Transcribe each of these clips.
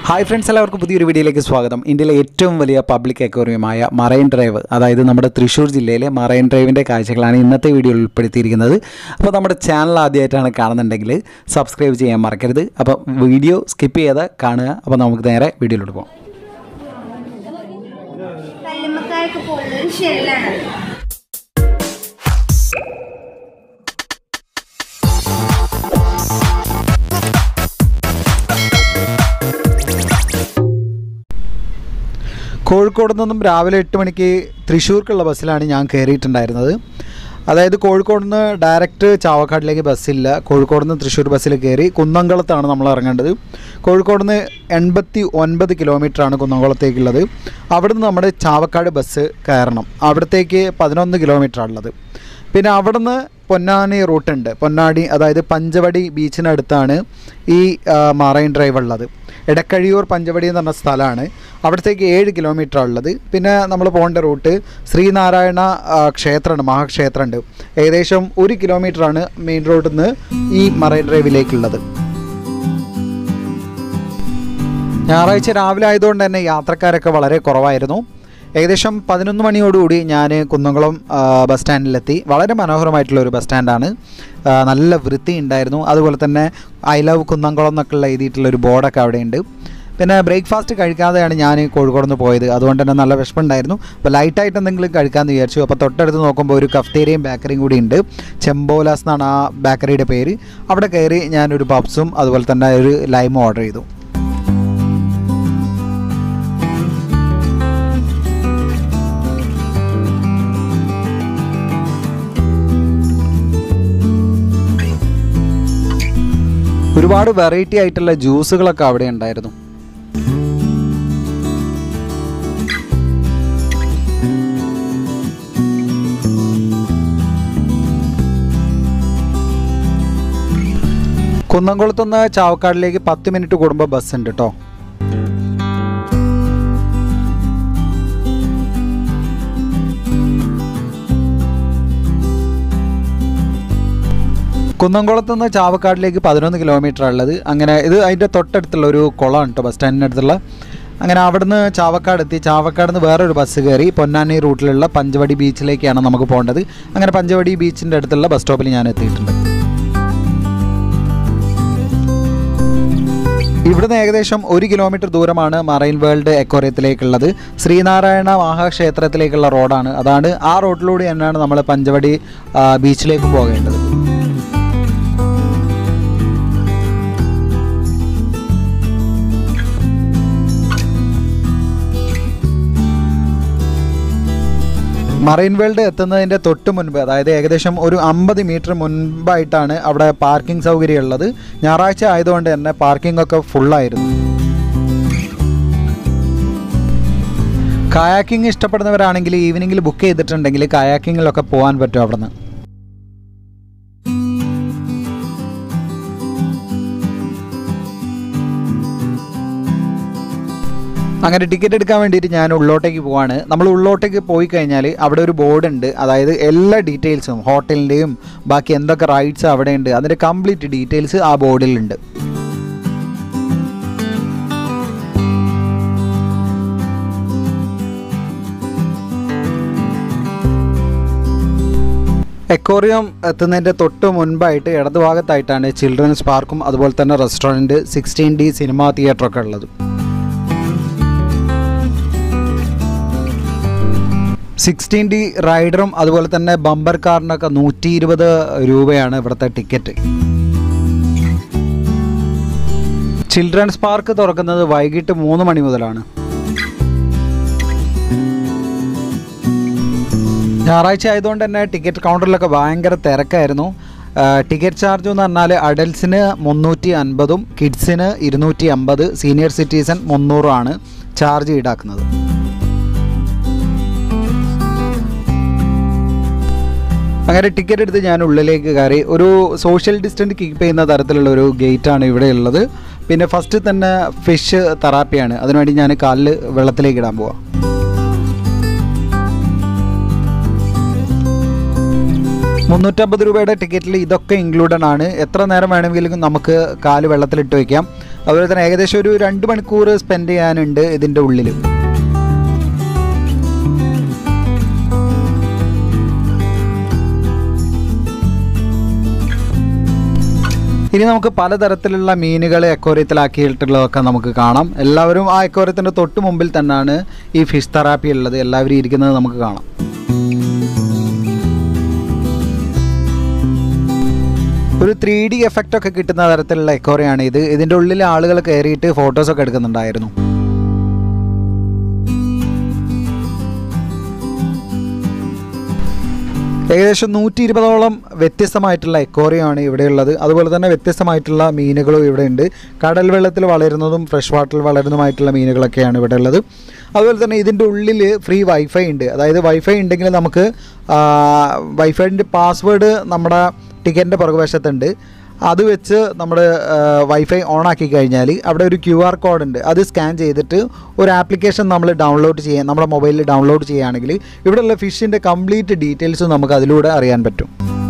hi friends എല്ലാവർക്കും പുതിയൊരു വീഡിയോയിലേക്ക് സ്വാഗതം ഇന്ത്യയിലെ ഏറ്റവും വലിയ പബ്ലിക് അക്വേറിയമായ മറൈൻ ഡ്രൈവ് അതായത് നമ്മുടെ തൃശ്ശൂർ ജില്ലയിലെ മറൈൻ ഡ്രൈവിൻ്റെ കാഴ്ചകളാണ് ഇന്നത്തെ വീഡിയോയിൽ ഉൾപ്പെടുത്തിയിരിക്കുന്നത് അപ്പോൾ നമ്മുടെ ചാനൽ ആദ്യമായിട്ടാണ് കാണുന്നുണ്ടെങ്കിൽ സബ്സ്ക്രൈബ് ചെയ്യാൻ മറക്കരുത് അപ്പോൾ വീഡിയോ സ്കിപ്പ് ചെയ്ത് കാണുക അപ്പോൾ നമുക്ക് നേരെ വീഡിയോയിലോട്ട് പോകാം കല്ലുമ്മക്കായൊക്കെ പോലുള്ള ഒരു ഷെല്ലാണ് കോഴിക്കോട് നിന്നും രാവിലെ എട്ട് മണിക്ക് തൃശ്ശൂർക്കുള്ള ബസ്സിലാണ് ഞാൻ കയറിയിട്ടുണ്ടായിരുന്നത് അതായത് കോഴിക്കോട് നിന്ന് ഡയറക്റ്റ് ചാവക്കാടിലേക്ക് ബസ്സില്ല കോഴിക്കോട് നിന്ന് തൃശ്ശൂർ ബസ്സിൽ കയറി കുന്നംകുളത്താണ് നമ്മൾ ഇറങ്ങേണ്ടത് കോഴിക്കോട് നിന്ന് എൺപത്തി ഒൻപത് കിലോമീറ്ററാണ് കുന്നംകുളത്തേക്കുള്ളത് അവിടുന്ന് നമ്മുടെ ചാവക്കാട് ബസ് കയറണം അവിടത്തേക്ക് പതിനൊന്ന് കിലോമീറ്ററാണുള്ളത് പിന്നെ അവിടുന്ന് പൊന്നാനി റൂട്ടുണ്ട് പൊന്നാടി അതായത് പഞ്ചവടി ബീച്ചിനടുത്താണ് ഈ ആ, മറൈൻ ഡ്രൈവ് ഉള്ളത് എടക്കഴിയൂർ പഞ്ചവടി എന്ന് പറഞ്ഞ സ്ഥലമാണ് അവിടത്തേക്ക് ഏഴ് കിലോമീറ്റർ ഉള്ളത് പിന്നെ നമ്മൾ പോകേണ്ട റൂട്ട് ശ്രീനാരായണ ആ, ക്ഷേത്രമുണ്ട് മഹാക്ഷേത്രമുണ്ട് ഏകദേശം ഒരു കിലോമീറ്ററാണ് മെയിൻ റോഡിൽ നിന്ന് ഈ മറൈൻ ഡ്രൈവിലേക്കുള്ളത് ഞായറാഴ്ച രാവിലെ ആയതുകൊണ്ട് തന്നെ യാത്രക്കാരൊക്കെ വളരെ കുറവായിരുന്നു ഏകദേശം പതിനൊന്ന് മണിയോടുകൂടി ഞാൻ കുന്നംകുളം ആ, ബസ് സ്റ്റാൻഡിലെത്തി വളരെ മനോഹരമായിട്ടുള്ള ഒരു ബസ് സ്റ്റാൻഡാണ് ആ, നല്ല വൃത്തി ഉണ്ടായിരുന്നു അതുപോലെ തന്നെ ഐ ലവ് കുന്നംകുളം എന്നൊക്കെയുള്ള എഴുതിയിട്ടുള്ള ഒരു ബോർഡൊക്കെ അവിടെയുണ്ട് പിന്നെ ബ്രേക്ക്ഫാസ്റ്റ് കഴിക്കാതെയാണ് ഞാൻ കോഴിക്കോട് നിന്ന് പോയത് അതുകൊണ്ട് തന്നെ നല്ല വിഷമമുണ്ടായിരുന്നു അപ്പോൾ ലൈറ്റായിട്ട് എന്തെങ്കിലും കഴിക്കാമെന്ന് വിചാരിച്ചു അപ്പോൾ തൊട്ടടുത്ത് നോക്കുമ്പോൾ ഒരു കഫ്തേരിയയും ബേക്കറിയും കൂടി ഉണ്ട് ചെമ്പോലാസ് എന്നാണ് ആ ബേക്കറിയുടെ പേര് അവിടെ കയറി ഞാനൊരു പപ്സും അതുപോലെ തന്നെ ഒരു ലൈമും ഓർഡർ ചെയ്തു ഒരുപാട് വെറൈറ്റി ആയിട്ടുള്ള ജ്യൂസുകളൊക്കെ അവിടെ ഉണ്ടായിരുന്നു കുന്നംകുളത്തുനിന്ന് ചാവക്കാടിലേക്ക് പത്ത് മിനിറ്റ് കൂടുമ്പോൾ ബസ് ഉണ്ട് കേട്ടോ കുന്നംകുളത്ത് നിന്ന് ചാവക്കാടിലേക്ക് പതിനൊന്ന് കിലോമീറ്റർ ഉള്ളത് അങ്ങനെ ഇത് അതിൻ്റെ തൊട്ടടുത്തുള്ള ഒരു കുളമാണ് കേട്ടോ ബസ് സ്റ്റാൻഡിൻ്റെ അടുത്തുള്ള അങ്ങനെ അവിടുന്ന് ചാവക്കാട് എത്തി ചാവക്കാട് നിന്ന് വേറൊരു ബസ് കയറി പൊന്നാനി റൂട്ടിലുള്ള പഞ്ചവടി ബീച്ചിലേക്കാണ് നമുക്ക് പോകേണ്ടത് അങ്ങനെ പഞ്ചവടി ബീച്ചിൻ്റെ അടുത്തുള്ള ബസ് സ്റ്റോപ്പിൽ ഞാൻ എത്തിയിട്ടുണ്ട് ഇവിടുന്ന് ഏകദേശം ഒരു കിലോമീറ്റർ ദൂരമാണ് മറൈൻ വേൾഡ് എക്കോറിയത്തിലേക്കുള്ളത് ശ്രീനാരായണ മഹാക്ഷേത്രത്തിലേക്കുള്ള റോഡാണ് അതാണ് ആ റോഡിലൂടെ തന്നെയാണ് നമ്മൾ പഞ്ചവടി ആ, ബീച്ചിലേക്കും പോകേണ്ടത് മറൈൻ വേൾഡ് എത്തുന്നതിൻ്റെ തൊട്ട് മുൻപ് അതായത് ഏകദേശം ഒരു അമ്പത് മീറ്റർ മുൻപായിട്ടാണ് അവിടെ പാർക്കിംഗ് സൗകര്യം ഉള്ളത് ഞായറാഴ്ച ആയതുകൊണ്ട് തന്നെ പാർക്കിംഗ് ഒക്കെ ഫുള്ളായിരുന്നു കായാക്കിംഗ് ഇഷ്ടപ്പെടുന്നവരാണെങ്കിൽ ഈവനിങ്ങിൽ ബുക്ക് ചെയ്തിട്ടുണ്ടെങ്കിൽ കായാക്കിങ്ങിലൊക്കെ പോകാൻ പറ്റും അവിടുന്ന് അങ്ങനെ ടിക്കറ്റ് എടുക്കാൻ വേണ്ടിയിട്ട് ഞാൻ ഉള്ളോട്ടേക്ക് പോവാണ് നമ്മൾ ഉള്ളോട്ടേക്ക് പോയി കഴിഞ്ഞാൽ അവിടെ ഒരു ബോർഡ് ഉണ്ട് അതായത് എല്ലാ ഡീറ്റെയിൽസും ഹോട്ടലിൻ്റെയും ബാക്കി എന്തൊക്കെ റൈഡ്സ് അവിടെ ഉണ്ട് അതിൻ്റെ കംപ്ലീറ്റ് ഡീറ്റെയിൽസ് ആ ബോർഡിലുണ്ട് എക്കോറിയം എത്തുന്നതിൻ്റെ തൊട്ട് മുൻപായിട്ട് ഇടതുഭാഗത്തായിട്ടാണ് ചിൽഡ്രൻസ് പാർക്കും അതുപോലെ തന്നെ റെസ്റ്റോറൻറ്റ് സിക്സ്റ്റീൻ ഡി സിനിമ തിയേറ്ററൊക്കെ ഉള്ളത് സിക്സ്റ്റീൻ ഡി റൈഡറും അതുപോലെ തന്നെ ബമ്പർ കാറിനൊക്കെ നൂറ്റി ഇരുപത് രൂപയാണ് ഇവിടുത്തെ ടിക്കറ്റ് ചിൽഡ്രൻസ് പാർക്ക് തുറക്കുന്നത് വൈകിട്ട് മൂന്ന് മണി മുതലാണ് ഞായറാഴ്ച ആയതുകൊണ്ട് തന്നെ ടിക്കറ്റ് കൗണ്ടറിലൊക്കെ ഭയങ്കര തിരക്കായിരുന്നു ടിക്കറ്റ് ചാർജ് എന്ന് പറഞ്ഞാൽ അഡൽട്സിന് മുന്നൂറ്റി അൻപതും കിഡ്സിന് ഇരുന്നൂറ്റി അമ്പത് സീനിയർ സിറ്റിസൺ മുന്നൂറുമാണ് ചാർജ് ഈടാക്കുന്നത് അങ്ങനെ ടിക്കറ്റ് എടുത്ത് ഞാൻ ഉള്ളിലേക്ക് കയറി ഒരു സോഷ്യൽ ഡിസ്റ്റൻസ് കീപ്പ് ചെയ്യുന്ന തരത്തിലുള്ള ഒരു ഗേറ്റാണ് ഇവിടെ ഉള്ളത് പിന്നെ ഫസ്റ്റ് തന്നെ ഫിഷ് തെറാപ്പിയാണ് അതിനുവേണ്ടി ഞാൻ കാലിൽ വെള്ളത്തിലേക്ക് ഇടാൻ പോവാം മുന്നൂറ്റമ്പത് രൂപയുടെ ടിക്കറ്റിൽ ഇതൊക്കെ ഇൻക്ലൂഡഡ് ആണ് എത്ര നേരം വേണമെങ്കിലും നമുക്ക് കാല് വെള്ളത്തിലിട്ട് വയ്ക്കാം അതുപോലെ തന്നെ ഏകദേശം ഒരു രണ്ട് മണിക്കൂർ സ്പെൻഡ് ചെയ്യാനുണ്ട് ഇതിൻ്റെ ഉള്ളിൽ ഇനി നമുക്ക് പലതരത്തിലുള്ള മീനുകൾ എക്കോറിയത്തിലാക്കിയിട്ടുള്ളതൊക്കെ നമുക്ക് കാണാം എല്ലാവരും ആ എക്കോറിയത്തിൻ്റെ തൊട്ട് മുമ്പിൽ തന്നെയാണ് ഈ ഫിഷ് തെറാപ്പി ഉള്ളത് എല്ലാവരും ഇരിക്കുന്നത് നമുക്ക് കാണാം ഒരു ത്രീ ഡി എഫക്റ്റ് ഒക്കെ കിട്ടുന്ന തരത്തിലുള്ള എക്കോറിയാണ് ഇത് ഇതിൻ്റെ ഉള്ളിൽ ആളുകൾ കയറിയിട്ട് ഫോട്ടോസൊക്കെ എടുക്കുന്നുണ്ടായിരുന്നു ഏകദേശം നൂറ്റി ഇരുപതോളം വ്യത്യസ്തമായിട്ടുള്ള എക്കോറിയമാണ് ഇവിടെയുള്ളത് അതുപോലെ തന്നെ വ്യത്യസ്തമായിട്ടുള്ള മീനുകളും ഇവിടെ ഉണ്ട് കടൽ വെള്ളത്തിൽ വളരുന്നതും ഫ്രഷ് വാട്ടറിൽ വളരുന്നതുമായിട്ടുള്ള മീനുകളൊക്കെയാണ് ഇവിടെ ഉള്ളത് അതുപോലെ തന്നെ ഇതിൻ്റെ ഉള്ളിൽ ഫ്രീ വൈഫൈ ഉണ്ട് അതായത് വൈഫൈ ഉണ്ടെങ്കിൽ നമുക്ക് വൈഫൈൻ്റെ പാസ്വേഡ് നമ്മുടെ ടിക്കറ്റിൻ്റെ പുറകുവശത്തുണ്ട് അത് വെച്ച് നമ്മൾ വൈഫൈ ഓൺ ആക്കി കഴിഞ്ഞാൽ അവിടെ ഒരു ക്യു ആർ കോഡ് ഉണ്ട് അത് സ്കാൻ ചെയ്തിട്ട് ഒരു ആപ്ലിക്കേഷൻ നമ്മൾ ഡൗൺലോഡ് ചെയ്യാൻ നമ്മുടെ മൊബൈലിൽ ഡൗൺലോഡ് ചെയ്യുകയാണെങ്കിൽ ഇവിടെയുള്ള ഫിഷിൻ്റെ കംപ്ലീറ്റ് ഡീറ്റെയിൽസ് നമുക്ക് അതിലൂടെ അറിയാൻ പറ്റും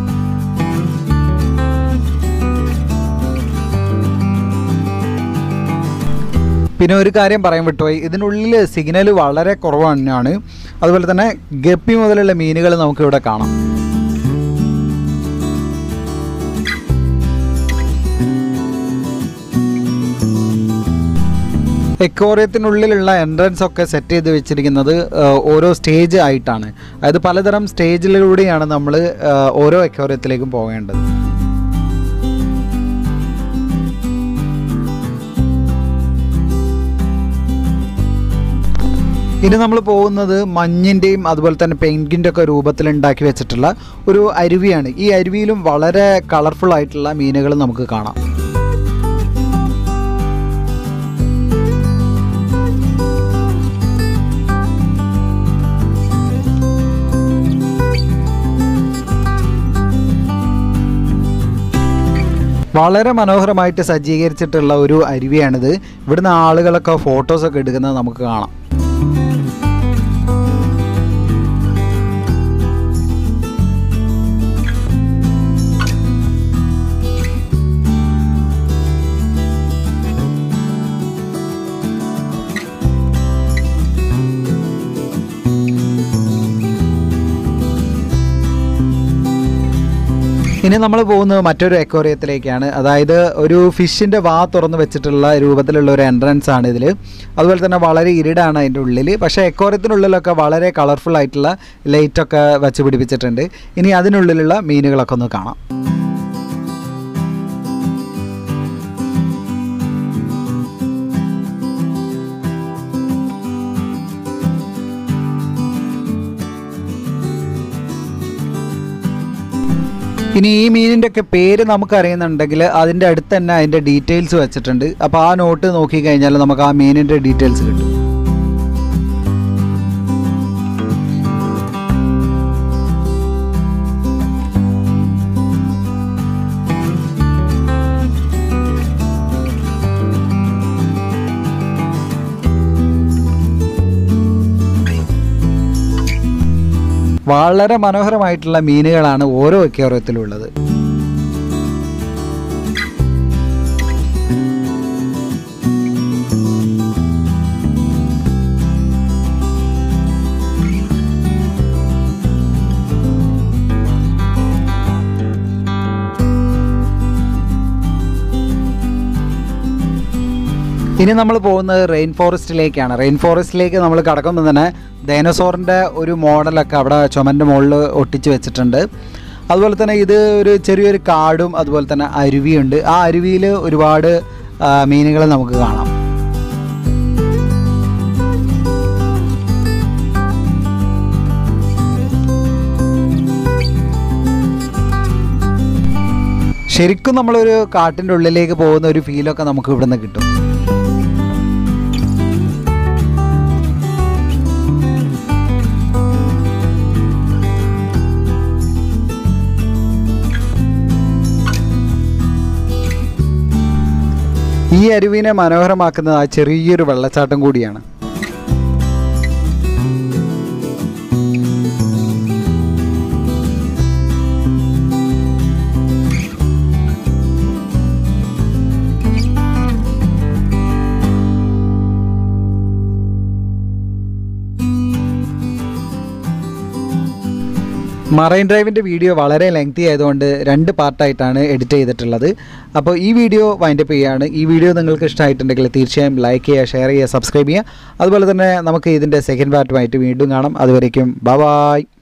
പിന്നെ ഒരു കാര്യം പറയാൻ വിട്ടുപോയി ഇതിനുള്ളിൽ സിഗ്നൽ വളരെ കുറവാണ് അതുപോലെ തന്നെ ഗപ്പി മുതലുള്ള മീനുകൾ നമുക്കിവിടെ കാണാം എക്കോറിയത്തിനുള്ളിലുള്ള എൻട്രൻസ് ഒക്കെ സെറ്റ് ചെയ്ത് വെച്ചിരിക്കുന്നത് ആ, ഓരോ സ്റ്റേജ് ആയിട്ടാണ് അതായത് പലതരം സ്റ്റേജിലൂടെയാണ് നമ്മൾ ഓരോ എക്കോറിയത്തിലേക്കും പോകേണ്ടത് ഇനി നമ്മൾ പോകുന്നത് മഞ്ഞിൻ്റെയും അതുപോലെ തന്നെ പെയിൻറ്റിൻ്റെ ഒക്കെ രൂപത്തിൽ ഉണ്ടാക്കി വെച്ചിട്ടുള്ള ഒരു അരുവിയാണ് ഈ അരുവിയിലും വളരെ കളർഫുൾ ആയിട്ടുള്ള മീനുകൾ നമുക്ക് കാണാം വളരെ മനോഹരമായിട്ട് സജ്ജീകരിച്ചിട്ടുള്ള ഒരു അരുവിയാണിത് ഇവിടുന്ന് ആളുകളൊക്കെ ഫോട്ടോസൊക്കെ എടുക്കുന്നത് നമുക്ക് കാണാം ഇനി നമ്മൾ പോകുന്നത് മറ്റൊരു എക്കോറിയത്തിലേക്കാണ് അതായത് ഒരു ഫിഷിൻ്റെ വാ തുറന്ന് വെച്ചിട്ടുള്ള രൂപത്തിലുള്ള ഒരു എൻട്രൻസ് ആണ് ഇതിൽ അതുപോലെ തന്നെ വളരെ ഇരുടാണ് അതിൻ്റെ ഉള്ളിൽ പക്ഷേ എക്കോറിയത്തിനുള്ളിലൊക്കെ വളരെ കളർഫുൾ ആയിട്ടുള്ള ലൈറ്റൊക്കെ വെച്ച് പിടിപ്പിച്ചിട്ടുണ്ട് ഇനി അതിനുള്ളിലുള്ള മീനുകളൊക്കെ ഒന്ന് കാണാം ഇനി ഈ മീനിൻ്റെ ഒക്കെ പേര് നമുക്ക് അറിയുന്നുണ്ടെങ്കിൽ അതിൻ്റെ അടുത്ത് തന്നെ അതിൻ്റെ ഡീറ്റെയിൽസ് വെച്ചിട്ടുണ്ട് അപ്പോൾ ആ നോട്ട് നോക്കിക്കഴിഞ്ഞാൽ നമുക്ക് ആ മീനിൻ്റെ ഡീറ്റെയിൽസ് കിട്ടും വളരെ മനോഹരമായിട്ടുള്ള മീനുകളാണ് ഓരോ അക്വേറിയത്തിലുള്ളത് ഇനി നമ്മൾ പോകുന്നത് റെയിൻ ഫോറസ്റ്റിലേക്കാണ് റെയിൻ ഫോറസ്റ്റിലേക്ക് നമ്മൾ കടക്കുമ്പോൾ തന്നെ ഡൈനോസോറിൻ്റെ ഒരു മോഡലൊക്കെ അവിടെ ചുമൻ്റെ മുകളിൽ ഒട്ടിച്ച് വെച്ചിട്ടുണ്ട് അതുപോലെ തന്നെ ഇത് ഒരു ചെറിയൊരു കാടും അതുപോലെ തന്നെ അരുവിയുണ്ട് ആ അരുവിയിൽ ഒരുപാട് മീനുകൾ നമുക്ക് കാണാം ശരിക്കും നമ്മളൊരു കാട്ടിൻ്റെ ഉള്ളിലേക്ക് പോകുന്ന ഒരു ഫീലൊക്കെ നമുക്ക് ഇവിടുന്ന് കിട്ടും ഈ അരുവിനെ മനോഹരമാക്കുന്നത് ആ ചെറിയൊരു വെള്ളച്ചാട്ടം കൂടിയാണ് മറൈൻ ഡ്രൈവിൻ്റെ വീഡിയോ വളരെ ലെങ്തി ആയതുകൊണ്ട് രണ്ട് പാർട്ടായിട്ടാണ് എഡിറ്റ് ചെയ്തിട്ടുള്ളത് അപ്പോൾ ഈ വീഡിയോ വൈൻഡപ്പ് ചെയ്യുകയാണ് ഈ വീഡിയോ നിങ്ങൾക്ക് ഇഷ്ടമായിട്ടുണ്ടെങ്കിൽ തീർച്ചയായും ലൈക്ക് ചെയ്യുക ഷെയർ ചെയ്യുക സബ്സ്ക്രൈബ് ചെയ്യുക അതുപോലെ തന്നെ നമുക്ക് ഇതിൻ്റെ സെക്കൻഡ് പാർട്ടുമായിട്ട് വീണ്ടും കാണാം അതുവരേക്കും ബൈ